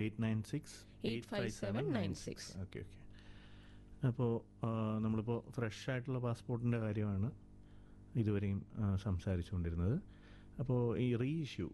Eight nine six 85796. Okay okay അപ്പോൾ നമ്മളിപ്പോൾ fresh ആയിട്ടുള്ള പാസ്പോർട്ടിൻ്റെ കാര്യമാണ് ഇതുവരെയും ആ, സംസാരിച്ചുകൊണ്ടിരുന്നത് അപ്പോൾ ഈ റീഇഷ്യൂ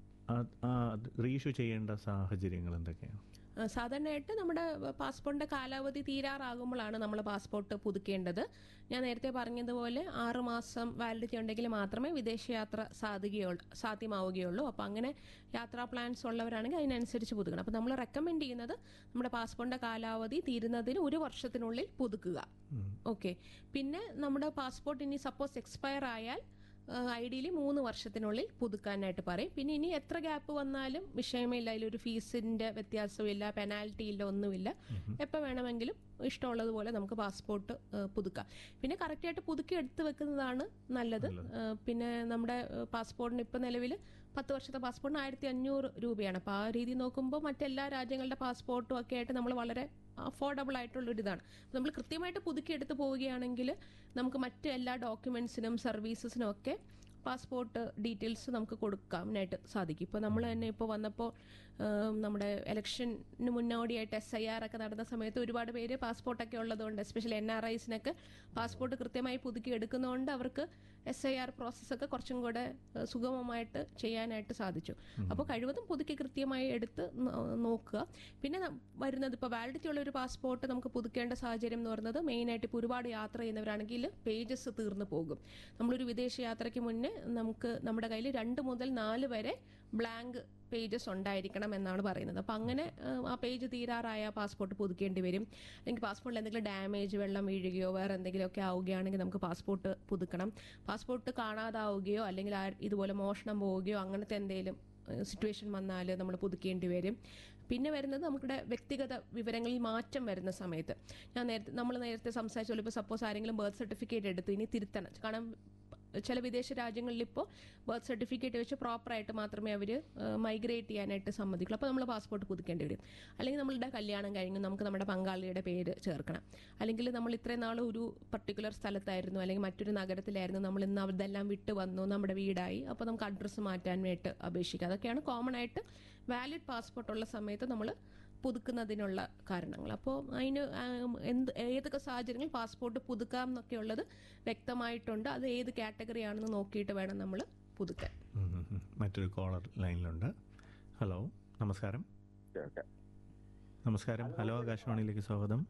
റീഇഷ്യൂ ചെയ്യേണ്ട സാഹചര്യങ്ങൾ എന്തൊക്കെയാണ് ആ, സാധാരണയായിട്ട് നമ്മുടെ പാസ്പോർട്ടിന്റെ കാലാവധി തീരാറാകുമ്പോഴാണ് നമ്മൾ പാസ്പോർട്ട് പുതുക്കേണ്ടത് ഞാൻ നേരത്തെ പറഞ്ഞതുപോലെ ആറ് മാസം വാലിഡിറ്റി ഉണ്ടെങ്കിൽ മാത്രമേ വിദേശയാത്ര സാധിക്കുകയുള്ളൂ സാധ്യമാവുകയുള്ളൂ അപ്പോൾ അങ്ങനെ യാത്രാ പ്ലാൻസ് ഉള്ളവരാണെങ്കിൽ അതിനനുസരിച്ച് പുതുക്കണം അപ്പോൾ നമ്മൾ റെക്കമെൻഡ് ചെയ്യുന്നത് നമ്മുടെ പാസ്പോർട്ടിന്റെ കാലാവധി തീരുന്നതിന് ഒരു വർഷത്തിനുള്ളിൽ പുതുക്കുക ഓക്കെ പിന്നെ നമ്മുടെ പാസ്പോർട്ട് ഇനി സപ്പോസ് എക്സ്പയർ ആയാൽ ഐഡിയയിൽ മൂന്ന് വർഷത്തിനുള്ളിൽ പുതുക്കാനായിട്ട് പറയും പിന്നെ ഇനി എത്ര ഗ്യാപ്പ് വന്നാലും വിഷയമില്ല അതിലൊരു ഫീസിന്റെ വ്യത്യാസമില്ല പെനാൽറ്റി ഇല്ല ഒന്നുമില്ല എപ്പോൾ വേണമെങ്കിലും ഇഷ്ടമുള്ളതുപോലെ നമുക്ക് പാസ്പോർട്ട് ഏഹ്, പുതുക്കാം പിന്നെ കറക്റ്റായിട്ട് പുതുക്കി എടുത്തു വെക്കുന്നതാണ് നല്ലത് ഏഹ്, പിന്നെ നമ്മുടെ ഏഹ്, പാസ്പോർട്ടിന് ഇപ്പം നിലവിൽ പത്ത് വർഷത്തെ പാസ്പോർട്ടിന് ആയിരത്തി അഞ്ഞൂറ് രൂപയാണ് അപ്പോൾ ആ രീതി നോക്കുമ്പോൾ മറ്റെല്ലാ രാജ്യങ്ങളുടെ പാസ്പോർട്ടും ഒക്കെ ആയിട്ട് നമ്മൾ വളരെ അഫോർഡബിൾ ആയിട്ടുള്ള ഒരു ഇതാണ് നമ്മൾ കൃത്യമായിട്ട് പുതുക്കി എടുത്ത് പോവുകയാണെങ്കിൽ നമുക്ക് മറ്റ് എല്ലാ ഡോക്യുമെന്റ്സിനും സർവീസസിനും ഒക്കെ പാസ്പോർട്ട് ഡീറ്റെയിൽസ് നമുക്ക് കൊടുക്കാനായിട്ട് സാധിക്കും ഇപ്പോൾ നമ്മൾ തന്നെ ഇപ്പോൾ വന്നപ്പോൾ ഏം, നമ്മുടെ ഇലക്ഷന് മുന്നോടിയായിട്ട് എസ് ഐ ആർ ഒക്കെ നടന്ന സമയത്ത് ഒരുപാട് പേര് പാസ്പോർട്ടൊക്കെ ഉള്ളതുകൊണ്ട് എസ്പെഷ്യലി എൻ ആർ ഐസിനൊക്കെ പാസ്പോർട്ട് കൃത്യമായി പുതുക്കി എടുക്കുന്നതുകൊണ്ട് അവർക്ക് എസ് ഐ ആർ പ്രോസസ്സൊക്കെ കുറച്ചും കൂടെ ഏഹ്, സുഗമമായിട്ട് ചെയ്യാനായിട്ട് സാധിച്ചു അപ്പോൾ കഴിവതും പുതുക്കി കൃത്യമായി എടുത്ത് നോ- നോക്കുക പിന്നെ ന- വരുന്നത് ഇപ്പോൾ വാലിഡിറ്റി ഉള്ള ഒരു പാസ്പോർട്ട് നമുക്ക് പുതുക്കേണ്ട സാഹചര്യം എന്ന് പറയുന്നത് മെയിനായിട്ട് ഇപ്പോൾ ഒരുപാട് യാത്ര ചെയ്യുന്നവരാണെങ്കിൽ പേജസ് തീർന്നു പോകും നമ്മളൊരു വിദേശ യാത്രയ്ക്ക് മുന്നേ നമുക്ക് നമ്മുടെ കയ്യിൽ രണ്ട് മുതൽ നാല് വരെ ബ്ലാങ്ക് പേജസ് ഉണ്ടായിരിക്കണം എന്നാണ് പറയുന്നത് അപ്പം അങ്ങനെ ഏഹ്, ആ പേജ് തീരാറായ പാസ്പോർട്ട് പുതുക്കേണ്ടി വരും അല്ലെങ്കിൽ പാസ്പോർട്ടിൽ എന്തെങ്കിലും ഡാമേജ് വെള്ളം വീഴുകയോ വേറെ എന്തെങ്കിലുമൊക്കെ ആവുകയാണെങ്കിൽ നമുക്ക് പാസ്പോർട്ട് പുതുക്കണം പാസ്പോർട്ട് കാണാതാവുകയോ അല്ലെങ്കിൽ ആ- ഇതുപോലെ മോഷണം പോവുകയോ അങ്ങനത്തെ എന്തെങ്കിലും സിറ്റുവേഷൻ വന്നാൽ നമ്മൾ പുതുക്കേണ്ടി വരും പിന്നെ വരുന്നത് നമ്മുടെ വ്യക്തിഗത വിവരങ്ങളിൽ മാറ്റം വരുന്ന സമയത്ത് ഞാൻ നേരത്തെ നമ്മൾ നേരത്തെ സംസാരിച്ച പോലെ ഇപ്പോൾ സപ്പോസ് ആരെങ്കിലും ബർത്ത് സർട്ടിഫിക്കറ്റ് എടുത്തു ഇനി തിരുത്തണം കാരണം ചില വിദേശ രാജ്യങ്ങളിൽ ഇപ്പോൾ ബർത്ത് സർട്ടിഫിക്കറ്റ് വെച്ച് പ്രോപ്പറായിട്ട് മാത്രമേ അവർ മൈഗ്രേറ്റ് ചെയ്യാനായിട്ട് സമ്മതിക്കുള്ളൂ അപ്പോൾ നമ്മൾ പാസ്പോർട്ട് പുതുക്കേണ്ടി വരും അല്ലെങ്കിൽ നമ്മളുടെ കല്യാണം കഴിഞ്ഞു നമുക്ക് നമ്മുടെ പങ്കാളിയുടെ പേര് ചേർക്കണം അല്ലെങ്കിൽ നമ്മൾ ഇത്രയും നാൾ ഒരു പർട്ടിക്കുലർ സ്ഥലത്തായിരുന്നു അല്ലെങ്കിൽ മറ്റൊരു നഗരത്തിലായിരുന്നു നമ്മൾ ഇന്ന് അതെല്ലാം വിട്ട് വന്നു നമ്മുടെ വീടായി അപ്പോൾ നമുക്ക് അഡ്രസ്സ് മാറ്റാനായിട്ട് അപേക്ഷിക്കാം അതൊക്കെയാണ് കോമൺ ആയിട്ട് വാലിഡ് പാസ്പോർട്ട് ഉള്ള സമയത്ത് നമ്മൾ പുതുക്കുന്നതിനുള്ള കാരണങ്ങൾ അപ്പോൾ അതിന് ആ, എന്ത് ഏതൊക്കെ സാഹചര്യങ്ങളിൽ പാസ്പോർട്ട് പുതുക്കാം എന്നൊക്കെ ഉള്ളത് വ്യക്തമായിട്ടുണ്ട് അത് ഏത് കാറ്റഗറി ആണെന്ന് നോക്കിയിട്ട് വേണം നമ്മൾ പുതുക്കാൻ ഉം, ഉം, ഉം. മറ്റൊരു കോളർ ലൈനിലുണ്ട് ഹലോ നമസ്കാരം ഓക്കെ ഓക്കെ നമസ്കാരം ഹലോ ആകാശവാണിയിലേക്ക് സ്വാഗതം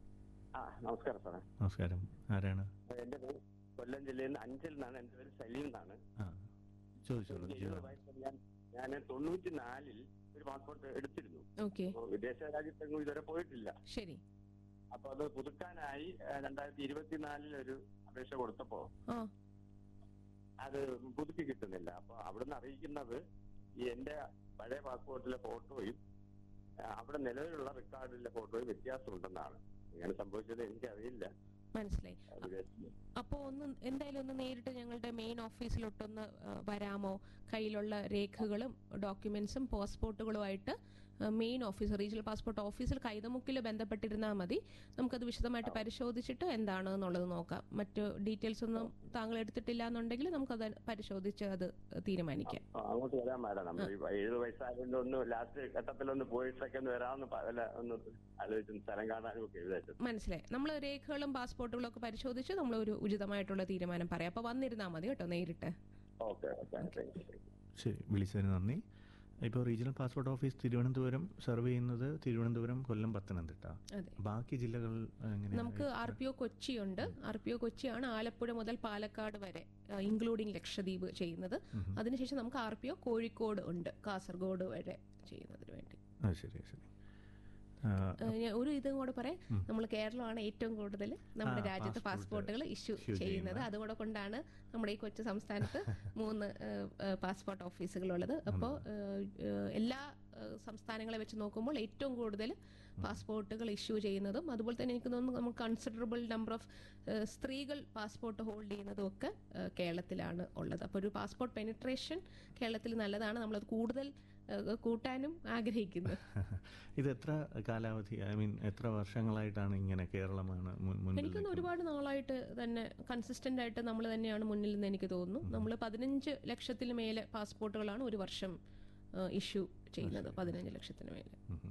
ആ നമസ്കാരം സാറേ നമസ്കാരം ആരാണ് എന്റെ പേര് കൊല്ലം ജില്ലയിൽ നിന്ന് അഞ്ചൽ നിന്നാണ് എന്റെ പേര് സലീം എന്നാണ് ആ ചോദിച്ചോളൂ എനിക്ക് ചോദിച്ചോളൂ. എഴുപത് വയസ്സുള്ള ഞാൻ ഞാൻ തൊണ്ണൂറ്റി നാലിൽ ഒരു പാസ്പോർട്ട് എടുത്തിരുന്നു ഓക്കെ അപ്പോ വിദേശ രാജ്യത്തെങ്ങും ഇതുവരെ പോയിട്ടില്ല ശരി അപ്പൊ അത് പുതുക്കാനായി ഏഹ്, രണ്ടായിരത്തി ഇരുപത്തിനാലിൽ ഒരു അപേക്ഷ കൊടുത്തപ്പോ ആ അത് പുതുക്കി കിട്ടുന്നില്ല അപ്പൊ അവിടുന്ന് അറിയിക്കുന്നത് ഈ എന്റെ പഴയ പാസ്പോർട്ടിലെ ഫോട്ടോയും ഏഹ്, അവിടെ നിലവിലുള്ള റെക്കോർഡിലെ ഫോട്ടോയും വ്യത്യാസമുണ്ടെന്നാണ് ഇങ്ങനെ സംഭവിച്ചത് എനിക്കറിയില്ല മനസ്സിലായി വിദേശത്ത് അപ്പോൾ ഒന്ന് എന്തായാലും ഒന്ന് നേരിട്ട് ഞങ്ങളുടെ മെയിൻ ഓഫീസിലോട്ടൊന്ന് ആ, വരാമോ കയ്യിലുള്ള രേഖകളും ഡോക്യുമെന്റ്സും പാസ്പോർട്ടുകളുമായിട്ട് മെയിൻ ഓഫീസ് റീജിയണൽ പാസ്പോർട്ട് ഓഫീസിൽ കൈതമുക്കിൽ ബന്ധപ്പെട്ടിരുന്നാൽ മതി നമുക്കത് വിശദമായിട്ട് പരിശോധിച്ചിട്ട് എന്താണ് എന്നുള്ളത് നോക്കാം മറ്റു ഡീറ്റെയിൽസ് ഒന്നും താങ്കൾ എടുത്തിട്ടില്ല എന്നുണ്ടെങ്കിൽ നമുക്കത് പരിശോധിച്ച് അത് തീരുമാനിക്കാം ആ, അങ്ങോട്ട് വരാൻ മാഡം നമ്മൾ ഈ എഴുപത് വയസ്സായതുകൊണ്ട് ഒന്ന് ലാസ്റ്റ് ഘട്ടത്തിലൊന്ന് പോയിട്ടൊക്കെ ഒന്ന് വരാമെന്ന് പ- അല്ല ഒന്ന് ആലോചിച്ചു സ്ഥലം കാണാനും ഒക്കെ വിചാരിച്ചു മനസ്സിലായി നമ്മൾ രേഖകളും പാസ്പോർട്ടുകളും ഒക്കെ പരിശോധിച്ച് നമ്മൾ ഒരു ഉചിതമായിട്ടുള്ള തീരുമാനം പറയാം അപ്പോൾ വന്നിരുന്നാൽ മതി കേട്ടോ നേരിട്ട് ഓക്കെ ഓക്കെ താങ്ക് യു ശരി വിളിച്ചതിന് നന്ദി ഇപ്പോൾ regional passport office Thiruvananthapuram serve ചെയ്യുന്നത് തിരുവനന്തപുരം കൊല്ലം പത്തനംതിട്ട അതെ ബാക്കി ജില്ലകൾ എങ്ങനെയാണ് നമുക്ക് ആർ പി ഒ കൊച്ചിയുണ്ട് ആർ പി ഒ കൊച്ചിയാണ് ആലപ്പുഴ മുതൽ പാലക്കാട് വരെ ഇൻക്ലൂഡിംഗ് ലക്ഷദ്വീപ് ചെയ്യുന്നത് അതിനുശേഷം നമുക്ക് ആർ പി ഒ കോഴിക്കോട് ഉണ്ട് കാസർഗോഡ് വരെ ചെയ്യുന്നതിന് വേണ്ടി ആ ശരി ശരി ആ, ഏഹ് ഞാൻ ഒരു ഇതും കൂടെ പറയാം നമ്മൾ കേരളമാണ് ഏറ്റവും കൂടുതൽ നമ്മുടെ ആ, രാജ്യത്ത് passport പാസ്പോർട്ടുകൾ ഇഷ്യൂ issue ചെയ്യുന്നത് ചെയ്യുന്നത്. അതുകൂടെ കൊണ്ടാണ് നമ്മുടെ ഈ കൊച്ചു സംസ്ഥാനത്ത് മൂന്ന് പാസ്പോർട്ട് ഓഫീസുകളുള്ളത് അപ്പോൾ എല്ലാ ഏഹ്, സംസ്ഥാനങ്ങളെ വെച്ച് നോക്കുമ്പോൾ ഏറ്റവും കൂടുതൽ പാസ്പോർട്ടുകൾ ഇഷ്യൂ ചെയ്യുന്നതും അതുപോലെ തന്നെ എനിക്ക് തോന്നുന്നു നമുക്ക് കൺസിഡറബിൾ നമ്പർ ഓഫ് സ്ത്രീകൾ പാസ്പോർട്ട് ഹോൾഡ് ചെയ്യുന്നതും ഒക്കെ ഏഹ്, കേരളത്തിലാണ് ഉള്ളത് അപ്പോൾ ഒരു പാസ്പോർട്ട് പെനിട്രേഷൻ കേരളത്തിൽ നല്ലതാണ് നമ്മളത് കൂടുതൽ ഏഹ്, കൂട്ടാനും ആഗ്രഹിക്കുന്നു ഇത് എത്ര കാലാവധി ഐ മീൻ എത്ര വർഷങ്ങളായിട്ടാണ് ഇങ്ങനെ കേരളമാണ് മുൻ- മുന്നിൽ എനിക്കൊന്ന് ഒരുപാട് നാളായിട്ട് തന്നെ കൺസിസ്റ്റന്റ് ആയിട്ട് നമ്മൾ തന്നെയാണ് മുന്നിൽ നിന്ന് എനിക്ക് തോന്നുന്നു നമ്മൾ പതിനഞ്ച് ലക്ഷത്തിൽ മേലെ പാസ്പോർട്ടുകളാണ് ഒരു വർഷം ഇഷ്യൂ ചെയ്യുന്നത് പതിനഞ്ച് ലക്ഷത്തിന് മേലെ ഉം.